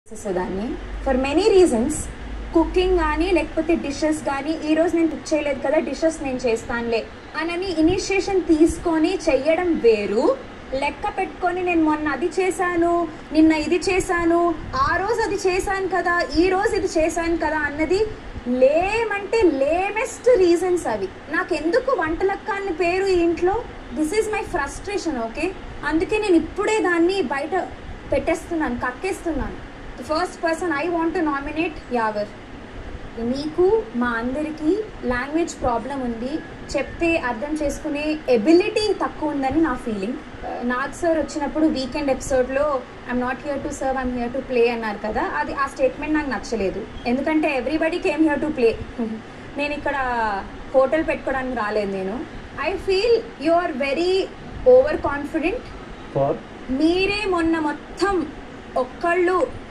చేసేదాన్ని for many reasons cooking కానీ లేకపోతే డిషెస్ కానీ ఈ రోజు నేను కుక్ చేయలేదు కదా డిషెస్ నేను చేస్తానులే అనని ఇనిషియేషన్ తీసుకొని చెయ్యడం వేరు లెక్క పెట్టుకొని నేను మొన్న అది చేశాను నిన్న ఇది చేశాను ఆ రోజు అది చేశాను కదా ఈ రోజు ఇది చేశాను కదా అన్నది లేమంటే లేమెస్ట్ రీజన్స్ అవి నాకెందుకు వంటలక్క అని పేరు ఈ ఇంట్లో this is my frustration okay అందుకే నేను ఇప్పుడే దాన్ని బయట పెట్టేస్తున్నాను కక్కేస్తున్నాను first person I want to nominate Yawar నీకు మా అందరికీ లాంగ్వేజ్ ప్రాబ్లం ఉంది చెప్తే అర్థం చేసుకునే ఎబిలిటీ తక్కువ ఉందని నా ఫీలింగ్ నాగ్ సార్ వచ్చినప్పుడు వీకెండ్ ఎపిసోడ్లో I'm not here to serve I'm here to play అన్నారు కదా అది ఆ స్టేట్మెంట్ నాకు నచ్చలేదు ఎందుకంటే everybody came here to play నేను ఇక్కడ హోటల్ పెట్టుకోవడానికి రాలేదు నేను I feel you are very over confident far మీరే మొన్న మొత్తం ఒక్కళ్ళు